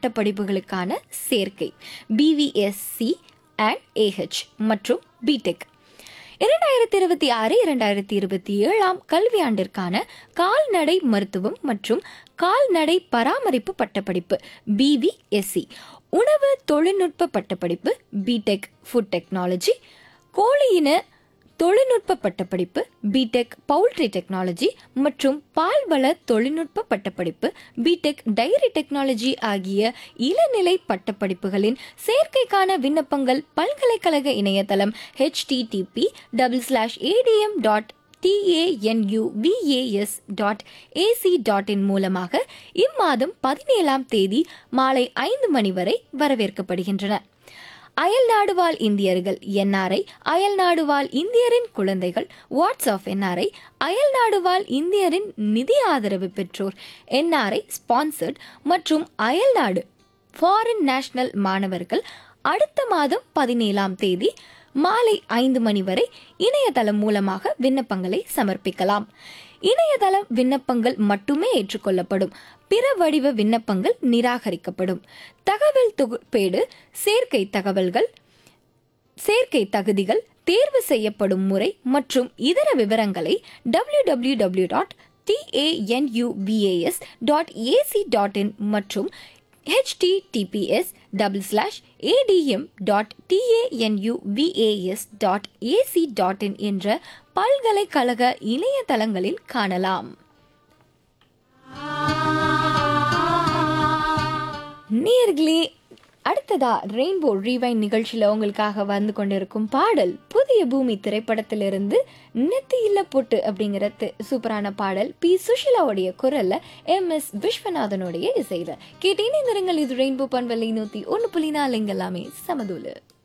பட்டப்படிப்புகளுக்கான சேர்க்கை BVSc and AH மற்றும் BTech இரண்டாயிரத்தி இருபத்தி ஆறு இரண்டாயிரத்தி இருபத்தி ஏழாம் கல்வியாண்டிற்கான கால்நடை மருத்துவம் மற்றும் கால்நடை பராமரிப்பு பட்டப்படிப்பு பிவிஎஸ்சி உணவு தொழில்நுட்ப பட்டப்படிப்பு பிடெக் ஃபுட் டெக்னாலஜி கோழியின தொழில்நுட்ப பட்டப்படிப்பு பிடெக் பவுல்ட்ரி டெக்னாலஜி மற்றும் பால்வள தொழில்நுட்ப பட்டப்படிப்பு பிடெக் டைரி டெக்னாலஜி ஆகிய இளநிலை பட்டப்படிப்புகளின் சேர்க்கைக்கான விண்ணப்பங்கள் பல்கலைக்கழக இணையதளம் HTTP double slash ATM dot TANUVAS dot AC dot in மூலமாக இம்மாதம் பதினேழாம் தேதி மாலை ஐந்து மணி வரை வரவேற்கப்படுகின்றன அயல்நாடு வாழ் இந்தியர்கள் என்ஆர்ஐ அயல்நாடு வாழ் இந்தியரின் குழந்தைகள் வாட்ஸ்அப் என்ஆர்ஐ அயல்நாடு வாழ் இந்தியரின் நிதி ஆதரவு பெற்றோர் என்ஆர்ஐ ஸ்பான்சர்ட் மற்றும் அயல்நாடு ஃபாரின் நேஷனல் மாணவர்கள் அடுத்த மாதம் பதினேழாம் தேதி மாலை ஐந்து மணி வரை இணையதளம் மூலமாக விண்ணப்பங்களை சமர்ப்பிக்கலாம் இணையதளம் விண்ணப்பங்கள் மட்டுமே ஏற்றுக்கொள்ளப்படும் பிற வடிவ விண்ணப்பங்கள் நிராகரிக்கப்படும் தகவல் தொகுப்பேடு சேர்க்கை தகவல்கள் சேர்க்கை தகுதிகள் தேர்வு செய்யப்படும் முறை மற்றும் இதர விவரங்களை W W W dot TANUPAS dot AC dot in மற்றும் https double slash ATM dot TANUVAS dot AC dot in என்ற பல்கலைக்கழக இணையதளங்களில் காணலாம் நேர்களே அடுத்ததா ரெயின்போ ரீவைன் நிகழ்ச்சியில் உங்களுக்காக வந்து கொண்டிருக்கும் பாடல் புதிய பூமி திரைப்படத்திலிருந்து நெத்தி இல்ல பொட்டு அப்படிங்கிற தி- சூப்பரான பாடல் பி சுஷிலாவுடைய குரல்ல எம் எஸ் விஸ்வநாதனுடைய இசையில கேட்டேன் இந்த இது ரெயின்போ பண்பலை நூத்தி ஒன்று புள்ளி நாலு எல்லாமே சமதூலு